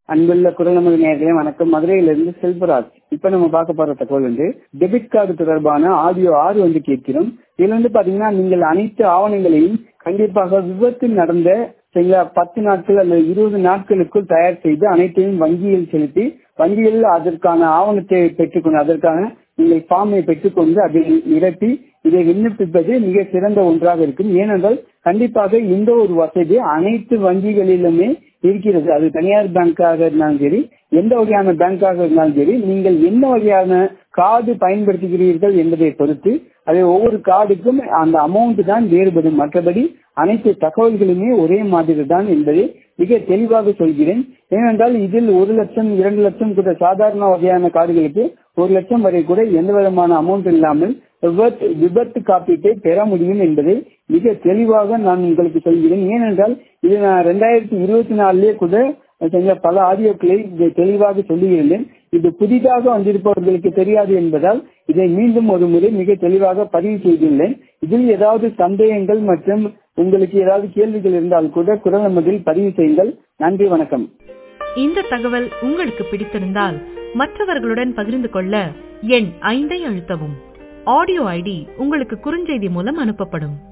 அன்புள்ள குரலமது நேர்களே வணக்கம் மதுரையிலிருந்து செல்வராஜ் இப்ப நம்ம பார்க்க போற தகவல் வந்து டெபிட் கார்டு தொடர்பான ஆடியோ ஆறு வந்து கேட்கிறோம் இதுல வந்து பாத்தீங்கன்னா நீங்கள் அனைத்து ஆவணங்களையும் கண்டிப்பாக விபத்து நடந்த சரிங்களா பத்து நாட்கள் அல்லது இருபது நாட்களுக்குள் தயார் செய்து அனைத்தையும் வங்கியில் செலுத்தி வங்கியில் அதற்கான ஆவணத்தை பெற்றுக்கொண்டு அதற்கான நீங்கள் ஃபார்மை பெற்றுக்கொண்டு அதை நிரப்பி இதை விண்ணப்பிப்பது மிக சிறந்த ஒன்றாக இருக்கும் ஏனென்றால் கண்டிப்பாக இந்த ஒரு வசதி அனைத்து வங்கிகளிலுமே இருக்கிறது அது தனியார் பேங்காக இருந்தாலும் சரி எந்த வகையான பேங்காக இருந்தாலும் சரி நீங்கள் என்ன வகையான கார்டு பயன்படுத்துகிறீர்கள் என்பதை பொறுத்து அதை ஒவ்வொரு கார்டுக்கும் அந்த அமௌண்ட் தான் வேறுபடும் மற்றபடி அனைத்து தகவல்களுமே ஒரே மாதிரி தான் என்பதை மிக தெளிவாக சொல்கிறேன் ஏனென்றால் இதில் ஒரு லட்சம் இரண்டு லட்சம் கூட சாதாரண வகையான கார்டுகளுக்கு ஒரு லட்சம் வரை கூட எந்த விதமான அமௌண்ட் இல்லாமல் விபத்து விபத்து காப்பீட்டை பெற முடியும் என்பதை மிக தெளிவாக நான் உங்களுக்கு சொல்கிறேன் ஏனென்றால் இது நான் ரெண்டாயிரத்தி இருபத்தி நாலுலயே கூட செஞ்ச பல ஆடியோக்களை இதை தெளிவாக சொல்லியிருந்தேன் இது புதிதாக வந்திருப்பவர்களுக்கு தெரியாது என்பதால் இதை மீண்டும் ஒரு முறை மிக தெளிவாக பதிவு செய்துள்ளேன் இதில் ஏதாவது சந்தேகங்கள் மற்றும் உங்களுக்கு ஏதாவது கேள்விகள் இருந்தால் கூட குரல் நமதில் பதிவு செய்யுங்கள் நன்றி வணக்கம் இந்த தகவல் உங்களுக்கு பிடித்திருந்தால் மற்றவர்களுடன் பகிர்ந்து கொள்ள எண் ஐந்தை அழுத்தவும் ஆடியோ ஐடி உங்களுக்கு குறுஞ்செய்தி மூலம் அனுப்பப்படும்